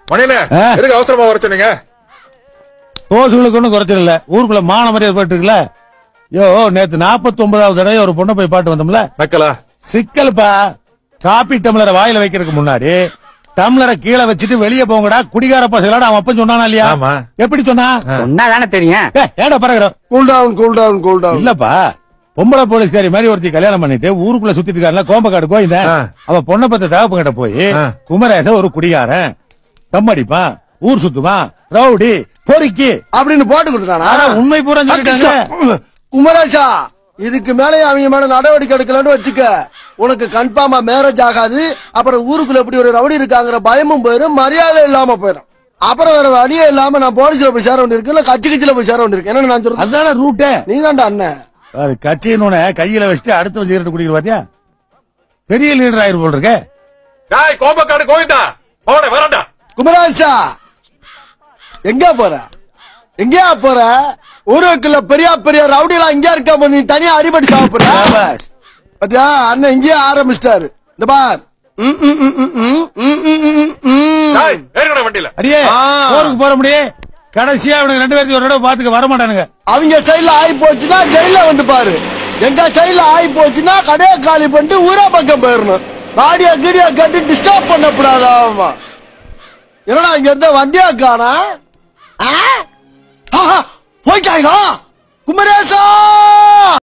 மணியனே ஆ? எதுக்கு அவசரமா வர சொன்னீங்க ஓசுகளுக்கு ஒன்றும் குறைச்சல் இல்ல ஊருக்குள்ள மான மரியாதை போயிட்டு இருக்குல்ல யோ நேத்து நாற்பத்தி ஒன்பதாவது தடவை ஒரு பொண்ணை போய் பாட்டு வந்தோம்ல நக்கலா சிக்கல்பா காபி டம்ளரை வாயில வைக்கிறதுக்கு முன்னாடி டம்ளரை கீழே வச்சுட்டு வெளியே போங்கடா குடிகார பசங்களோட அவன் அப்பன் சொன்னானா இல்லையா ஆமா. எப்படி சொன்னா சொன்னா தானே தெரியும் ஏய், ஏடா பறக்கிறோம் cool down cool down cool down இல்லப்பா பொம்பளை போலீஸ்காரி மாதிரி ஒருத்தி கல்யாணம் பண்ணிட்டு ஊருக்குள்ள சுத்திட்டு இருக்காருல கோம்பக்காடு கோயிந்த ஆ. அவ பொண்ணை பத்த தகப்பு கிட்ட போய் ஆ. குமரேச ஒரு குடிகாரன் தம்மடிப்பான் ஊர் சுத்துவான் ரவுடி பொறுக்கி அப்படின்னு போட்டு கொடுத்துட்டானா ஆனா உண்மை பூரா சொல்லிட்டாங்க குமரேஷா இதுக்கு மேலே அவங்க மேல நடவடிக்கை எடுக்கலன்னு வச்சுக்க உனக்கு கன்ஃபார்மா மேரேஜ் ஆகாது அப்புறம் ஊருக்குள்ள எப்படி ஒரு ரவுடி இருக்காங்கிற பயமும் போயிடும் மரியாதை இல்லாம போயிடும் அப்புறம் வேற வழியே இல்லாம நான் போலீஸ்ல போய் சேர வேண்டியிருக்கு இல்ல கட்சி கட்சியில போய் சேர வேண்டியிருக்கு என்ன நான் சொல்றேன் அதுதானே ரூட்டே நீ தான்டா அண்ணன் அது கட்சின்னு கையில வச்சுட்டு அடுத்த சிகரெட் குடிக்கிற பாத்தியா பெரிய லீடர் ஆயிரு போல் இருக்கே டாய் கோம்பக்காடு கோவிந்தா போன வரண்டா குமரேஷா எங்க போற எங்கயா போற ஊருக்குள்ள பெரிய பெரிய ரவுடி எல்லாம் இங்க இருக்க நீ தனியா அடிபடி சாப்பிடுற சாபாஷ். பாத்தியா அண்ணன் இங்கேயே ஆரம்பிச்சிட்டாரு இந்த பார் ம், ம், ம், ம், ம், ம், ம், ம், ம். டாய் ஏறுங்கடா வண்டியில அடியே ஆ. போருக்கு போற முடியே கடைசியா அவனுக்கு ரெண்டு பேர்த்தையும் ஒரு தடவை பாத்துக்க வர மாட்டானுங்க அவங்க சைடுல ஆகி போச்சுன்னா ஜெயில வந்து பாரு எங்க சைடுல ஆகி போச்சுன்னா கடையை காலி பண்ணிட்டு ஊரா பக்கம் போயிடணும் ஆடியோ கீடியோ கட்டி டிஸ்டர்ப் பண்ணக்கூடாது ஆமா என்னடா இங்க இருந்த வண்டியா காணா போய்க்காங்க குமரேசா